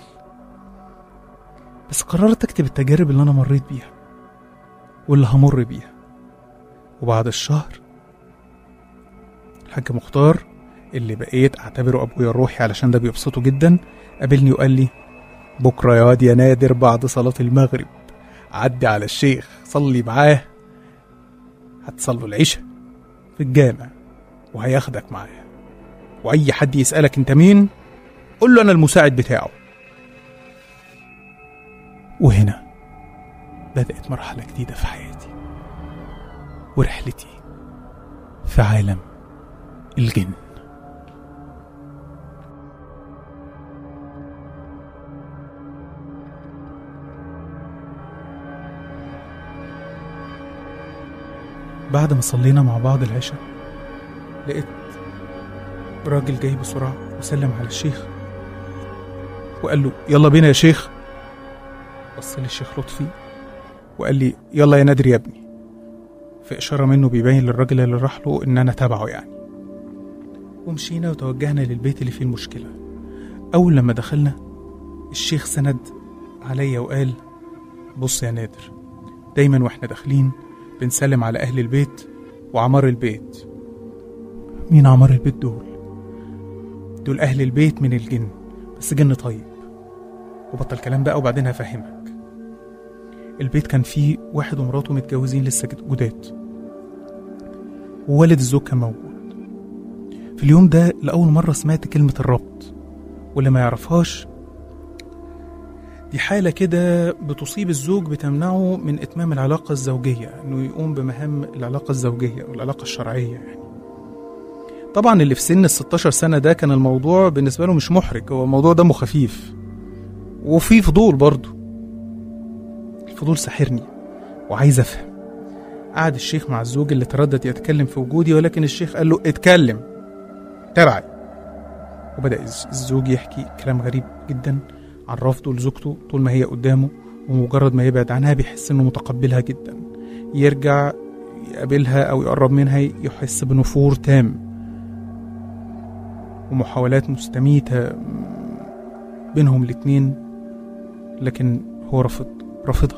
Speaker 1: بس قررت أكتب التجارب اللي أنا مريت بيها واللي همر بيها وبعد الشهر الحاج مختار اللي بقيت اعتبره ابويا الروحي علشان ده بيبسطه جدا قابلني وقال لي بكره يا واد يا نادر بعد صلاه المغرب عدي على الشيخ صلي معاه هتصلوا العشاء في الجامع وهياخدك معاه وأي حد يسألك أنت مين قول له أنا المساعد بتاعه وهنا بدأت مرحلة جديدة في حياتي ورحلتي في عالم الجن بعد ما صلينا مع بعض العشاء لقيت راجل جاي بسرعة وسلم على الشيخ وقال له يلا بينا يا شيخ بص لي الشيخ لطفي وقال لي يلا يا نادر يا ابني في إشارة منه بيبين للراجل اللي راح له إن أنا تابعه يعني ومشينا وتوجهنا للبيت اللي فيه المشكلة أول لما دخلنا الشيخ سند عليا وقال بص يا نادر دايما واحنا داخلين بنسلم على أهل البيت وعمار البيت مين عمار البيت دول؟ دول أهل البيت من الجن بس جن طيب وبطل كلام بقى وبعدين هفهمك البيت كان فيه واحد ومراته متجوزين لسه جداد ووالد الزوج كان موجود في اليوم ده لأول مرة سمعت كلمة الربط واللي ما يعرفهاش دي حالة كده بتصيب الزوج بتمنعه من إتمام العلاقة الزوجية إنه يقوم بمهام العلاقة الزوجية والعلاقة الشرعية يعني طبعا اللي في سن ال 16 سنة ده كان الموضوع بالنسبة له مش محرج هو الموضوع دمه خفيف وفي فضول برضه الفضول ساحرني وعايز افهم قعد الشيخ مع الزوج اللي تردد يتكلم في وجودي ولكن الشيخ قال له اتكلم تبعي وبدأ الز- الزوج يحكي كلام غريب جدا عن رفضه لزوجته طول ما هي قدامه ومجرد ما يبعد عنها بيحس انه متقبلها جدا يرجع يقابلها او يقرب منها يحس بنفور تام ومحاولات مستميتة بينهم الاتنين لكن هو رفض رافضها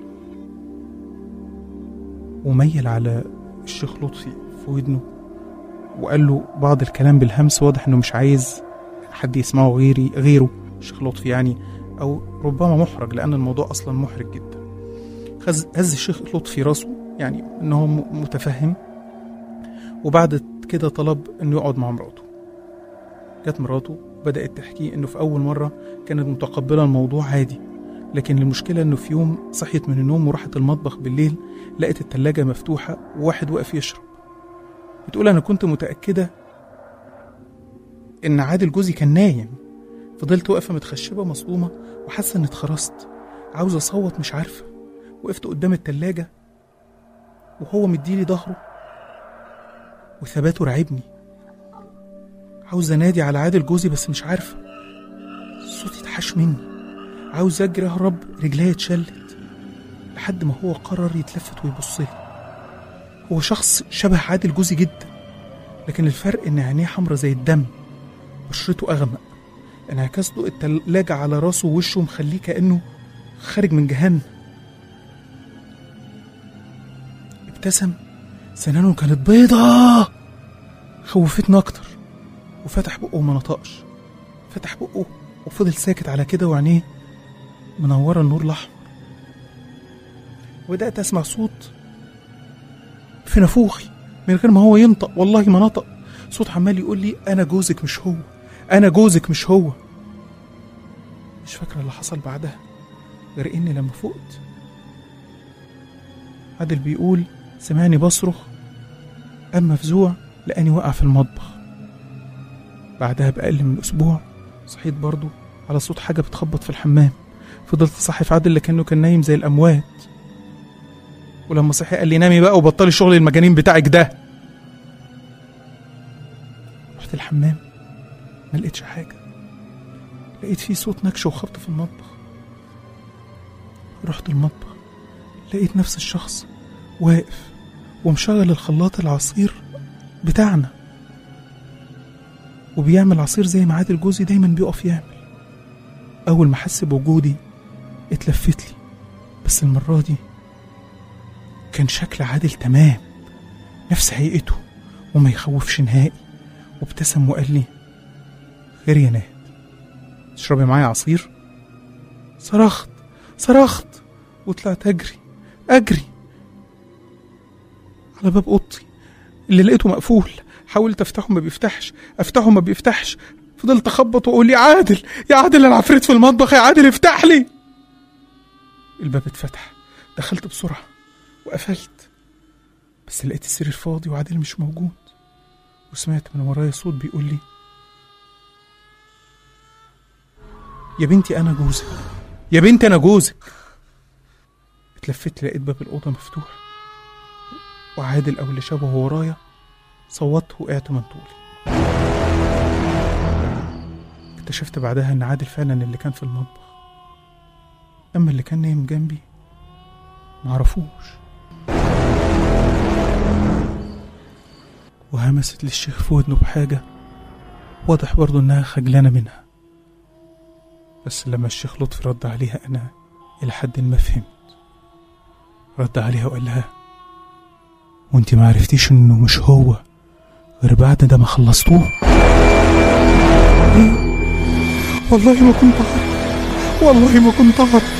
Speaker 1: وميل على الشيخ لطفي في ودنه وقال له بعض الكلام بالهمس واضح انه مش عايز حد يسمعه غيري غيره الشيخ لطفي يعني او ربما محرج لان الموضوع اصلا محرج جدا خز هز الشيخ لطفي راسه يعني ان هو م- متفهم وبعد كده طلب انه يقعد مع مراته جت مراته بدأت تحكي انه في اول مرة كانت متقبلة الموضوع عادي لكن المشكلة انه في يوم صحيت من النوم وراحت المطبخ بالليل لقت التلاجة مفتوحة وواحد واقف يشرب بتقول انا كنت متأكدة ان عادل جوزي كان نايم فضلت واقفة متخشبة مصدومة وحاسة اني اتخرست عاوزة اصوت مش عارفة وقفت قدام التلاجة وهو مديلي ظهره وثباته رعبني عاوز انادي على عادل جوزي بس مش عارفة صوتي اتحش مني عاوز اجري اهرب رجليا اتشلت لحد ما هو قرر يتلفت ويبص لي هو شخص شبه عادل جوزي جدا لكن الفرق ان عينيه حمرا زي الدم بشرته اغمق انعكاس ضوء التلاجة على راسه ووشه مخليه كأنه خارج من جهنم ابتسم سنانه كانت بيضة خوفتنا أكتر وفتح بقه وما نطقش فتح بقه وفضل ساكت على كده وعينيه منورة النور الأحمر وبدأت أسمع صوت في نافوخي من غير ما هو ينطق والله ما نطق صوت عمال يقول لي أنا جوزك مش هو أنا جوزك مش هو مش فاكرة اللي حصل بعدها غير إني لما فقت عادل بيقول سمعني بصرخ أما مفزوع لقاني واقع في المطبخ بعدها بأقل من أسبوع صحيت برضو على صوت حاجة بتخبط في الحمام فضلت صحي في عادل لكنه كان نايم زي الأموات ولما صحي قال لي نامي بقى وبطلي شغل المجانين بتاعك ده رحت الحمام ما لقيتش حاجة لقيت فيه صوت نكش وخبط في المطبخ رحت المطبخ لقيت نفس الشخص واقف ومشغل الخلاط العصير بتاعنا وبيعمل عصير زي ما عادل جوزي دايما بيقف يعمل أول ما حس بوجودي اتلفت لي بس المرة دي كان شكل عادل تمام نفس هيئته وما يخوفش نهائي وابتسم وقال لي خير يا نهد تشربي معايا عصير صرخت صرخت وطلعت أجري أجري على باب اوضتي اللي لقيته مقفول حاولت افتحه ما بيفتحش افتحه ما بيفتحش فضلت اخبط واقول يا عادل يا عادل انا عفريت في المطبخ يا عادل افتح لي الباب اتفتح دخلت بسرعه وقفلت بس لقيت السرير فاضي وعادل مش موجود وسمعت من ورايا صوت بيقول لي يا بنتي انا جوزك يا بنتي انا جوزك اتلفت لقيت باب الاوضه مفتوح وعادل او اللي شبهه ورايا صوت وقعت من طولي اكتشفت بعدها ان عادل فعلا اللي كان في المطبخ اما اللي كان نايم جنبي معرفوش وهمست للشيخ في ودنه بحاجة واضح برضه إنها خجلانة منها بس لما الشيخ لطفي رد عليها أنا إلى حد ما فهمت رد عليها وقال لها وانت ما عرفتيش انه مش هو غير بعد ده ما خلصتوه إيه؟ والله ما كنت اعرف والله ما كنت اعرف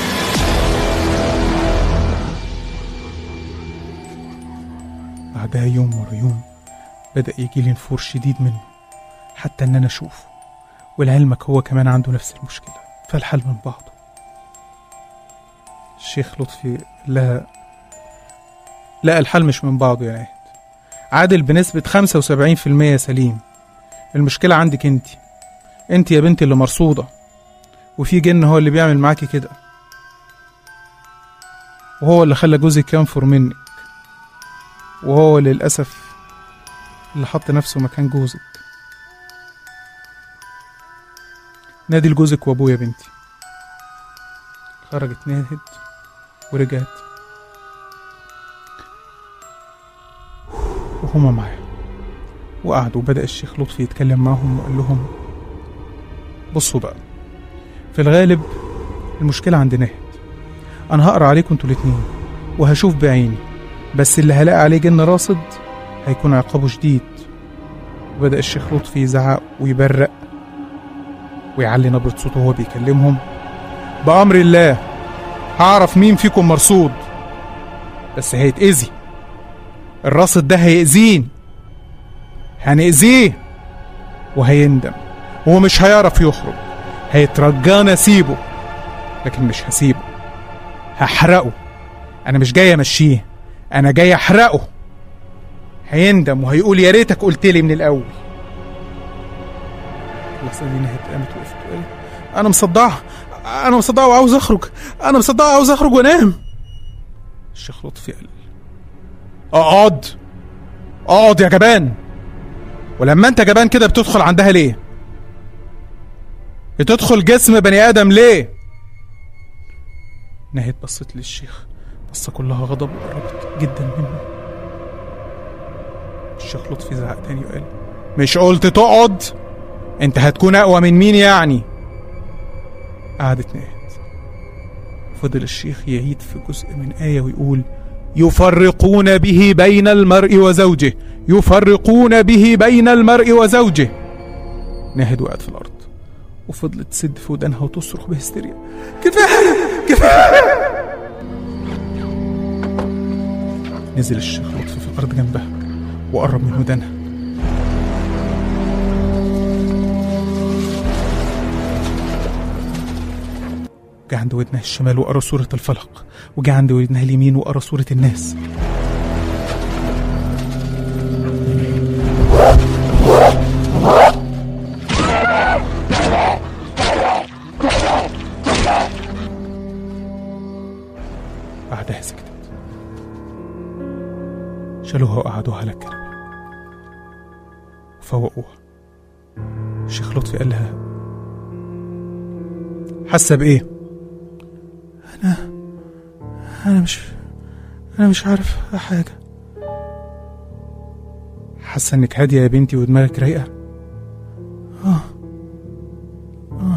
Speaker 1: بعدها يوم ورا يوم بدأ يجيلي نفور شديد منه حتى ان انا اشوفه ولعلمك هو كمان عنده نفس المشكلة فالحل من بعضه الشيخ لطفي لا لا الحل مش من بعضه يا ناهد عادل بنسبة 75% سليم المشكلة عندك انت انت يا بنتي اللي مرصودة وفي جن هو اللي بيعمل معاكي كده وهو اللي خلى جوزك ينفر منك وهو للأسف اللي حط نفسه مكان جوزك نادي لجوزك وابوه يا بنتي خرجت ناهد ورجعت وهما معاه وقعدوا وبدأ الشيخ لطفي يتكلم معهم وقال لهم بصوا بقى في الغالب المشكلة عند ناهد أنا هقرا عليكم انتوا الاتنين وهشوف بعيني بس اللي هلاقي عليه جن راصد هيكون عقابه شديد وبدأ الشيخ لطفي يزعق ويبرق ويعلي نبرة صوته وهو بيكلمهم بأمر الله هعرف مين فيكم مرصود بس هيتأذي الراصد ده هيأذيني هنأذيه وهيندم هو مش هيعرف يخرج هيترجانا اسيبه لكن مش هسيبه هحرقه انا مش جاي امشيه انا جاي احرقه هيندم وهيقول يا ريتك قلت لي من الاول خلاص ادي نهت قامت وقفت وقالت انا مصدعه انا مصدعه وعاوز اخرج انا مصدعه وعاوز اخرج وانام الشيخ لطفي قال اقعد اقعد يا جبان ولما انت جبان كده بتدخل عندها ليه بتدخل جسم بني ادم ليه نهيت بصيت للشيخ بصة كلها غضب وقربت جدا منه الشيخ لطفي زعق تاني وقال مش قلت تقعد انت هتكون اقوى من مين يعني قعدت نهد فضل الشيخ يعيد في جزء من آية ويقول يفرقون به بين المرء وزوجه يفرقون به بين المرء وزوجه نهد وقعت في الأرض وفضلت تسد في ودانها وتصرخ بهستيريا كفاية كفاية نزل الشيخ لطفي في الأرض جنبها وقرب من ودانها جه عند ودنها الشمال وقرا سورة الفلق وجه عند ودنها اليمين وقرا سورة الناس بعدها سكتت شالوها وقعدوها على الكنبة وفوقوها الشيخ لطفي قال لها حاسة بإيه؟ أنا أنا مش أنا مش عارف حاجة حاسة إنك هادية يا بنتي ودماغك رايقة؟ آه آه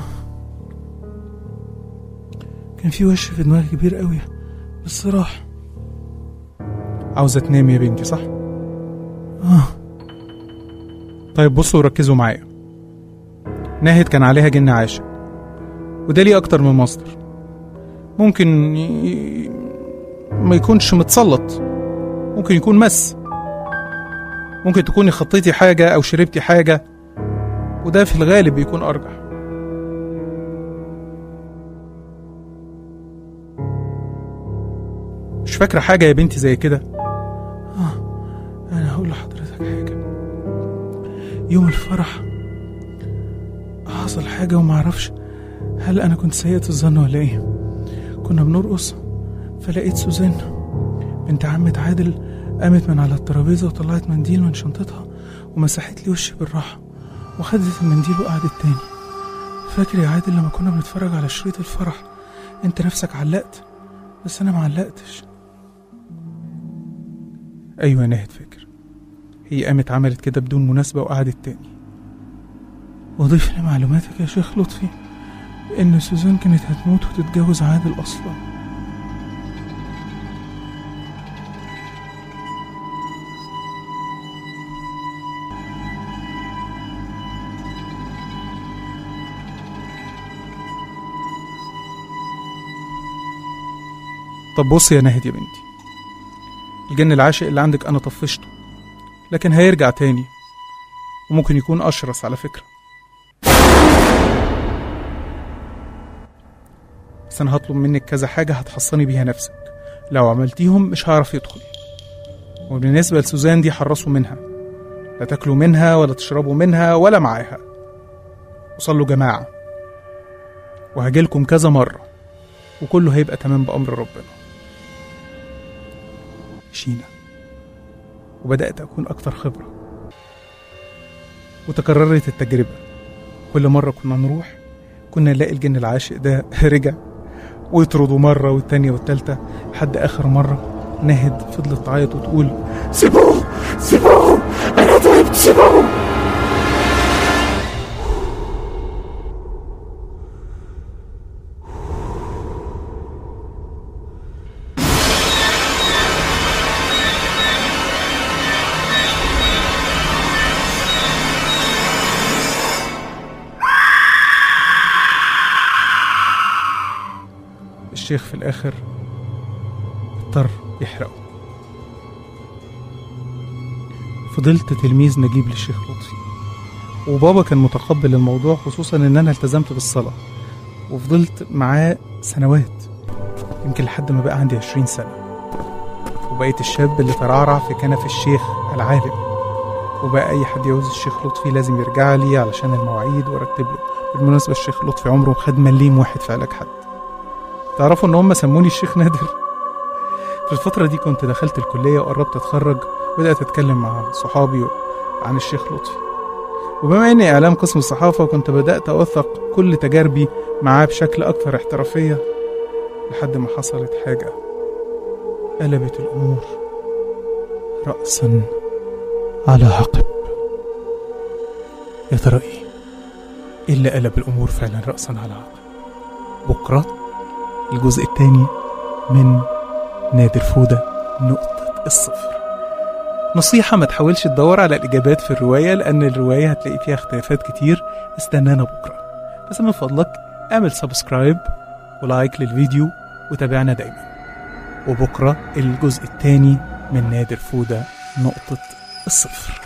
Speaker 1: كان في وش في دماغي كبير قوي بس راح عاوزة تنام يا بنتي صح؟ آه طيب بصوا وركزوا معايا ناهد كان عليها جن عاشق وده ليه أكتر من مصدر ممكن ي... ما يكونش متسلط ممكن يكون مس ممكن تكوني خطيتي حاجة أو شربتي حاجة وده في الغالب بيكون أرجح مش فاكرة حاجة يا بنتي زي كده آه أنا هقول لحضرتك حاجة يوم الفرح حصل حاجة ومعرفش هل أنا كنت سيئة الظن ولا إيه كنا بنرقص فلقيت سوزان بنت عمة عادل قامت من على الترابيزة وطلعت منديل من شنطتها ومسحت لي وشي بالراحة وخدت المنديل وقعدت تاني فاكر يا عادل لما كنا بنتفرج على شريط الفرح انت نفسك علقت بس انا معلقتش ايوه يا ناهد فاكر هي قامت عملت كده بدون مناسبة وقعدت تاني وضيف لمعلوماتك يا شيخ لطفي ان سوزان كانت هتموت وتتجوز عادل اصلا طب بص يا ناهد يا بنتي الجن العاشق اللي عندك انا طفشته لكن هيرجع تاني وممكن يكون اشرس على فكره بس انا هطلب منك كذا حاجه هتحصني بيها نفسك لو عملتيهم مش هعرف يدخل وبالنسبه لسوزان دي حرصوا منها لا تاكلوا منها ولا تشربوا منها ولا معاها وصلوا جماعه وهجيلكم كذا مره وكله هيبقى تمام بامر ربنا مشينا وبدأت أكون أكثر خبرة وتكررت التجربة كل مرة كنا نروح كنا نلاقي الجن العاشق ده رجع ويطردوا مرة والتانية والتالتة لحد آخر مرة ناهد فضلت تعيط وتقول
Speaker 3: سيبوه سيبوه انا تعبت سيبوه
Speaker 1: الشيخ في الآخر اضطر يحرقه فضلت تلميذ نجيب للشيخ لطفي وبابا كان متقبل الموضوع خصوصا ان انا التزمت بالصلاة وفضلت معاه سنوات يمكن لحد ما بقى عندي عشرين سنة وبقيت الشاب اللي ترعرع في كنف الشيخ العالم وبقى أي حد يعوز الشيخ لطفي لازم يرجع لي علشان المواعيد وارتب له بالمناسبة الشيخ لطفي عمره خد مليم واحد في علاج حد تعرفوا ان هم سموني الشيخ نادر في الفترة دي كنت دخلت الكلية وقربت اتخرج وبدأت اتكلم مع صحابي عن الشيخ لطفي وبما اني اعلام قسم الصحافة كنت بدأت اوثق كل تجاربي معاه بشكل اكثر احترافية لحد ما حصلت حاجة قلبت الامور رأسا على عقب يا ترى ايه ايه اللي قلب الامور فعلا رأسا على عقب بكره الجزء الثاني من نادر فودة نقطة الصفر نصيحة ما تحاولش تدور على الإجابات في الرواية لأن الرواية هتلاقي فيها اختلافات كتير استنانا بكرة بس من فضلك اعمل سبسكرايب ولايك للفيديو وتابعنا دايما وبكرة الجزء الثاني من نادر فودة نقطة الصفر